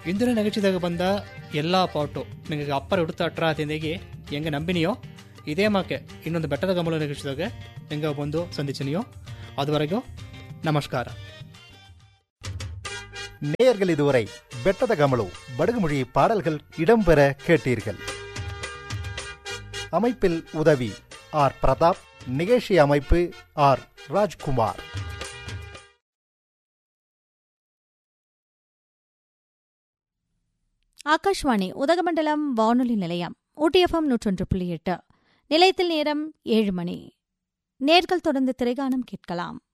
ಇಂದಿನ ನಿಗಚಿದಾಗ ಬಂದ ಎಲ್ಲ ಪಾಟು ನಿಮಗೆ ಅಪ್ಪರ ಹುಡುತ ಅಟ್ರ ತಿಂದಿಗೆ ಹೆಂಗೆ ನಂಬಿನಿಯೋ ಇದೇ ಮಾಕೆ ಇನ್ನೊಂದು ಬೆಟ್ಟದ ಗಮಲ ನಿಗಚಿದಾಗ ಹೆಂಗ ಬಂದು ಸಂಧಿಸಿನಿಯೋ ಅದುವರೆಗೂ ನಮಸ್ಕಾರ நேயர்கள் இதுவரை பெட்டத கமலு படுகுமொழி பாடல்கள் இடம்பெற கேட்டீர்கள் அமைப்பில் உதவி ஆர் பிரதாப் நிகழ்ச்சி அமைப்பு ஆர் ராஜ்குமார் ஆகாஷ்வாணி உதகமண்டலம் வானொலி நிலையம் ஊட்டிஎஃப்எம் நூற்றொன்று புள்ளி எட்டு நிலையத்தில் நேரம் ஏழு மணி நேர்கள் தொடர்ந்து திரைகானம் கேட்கலாம்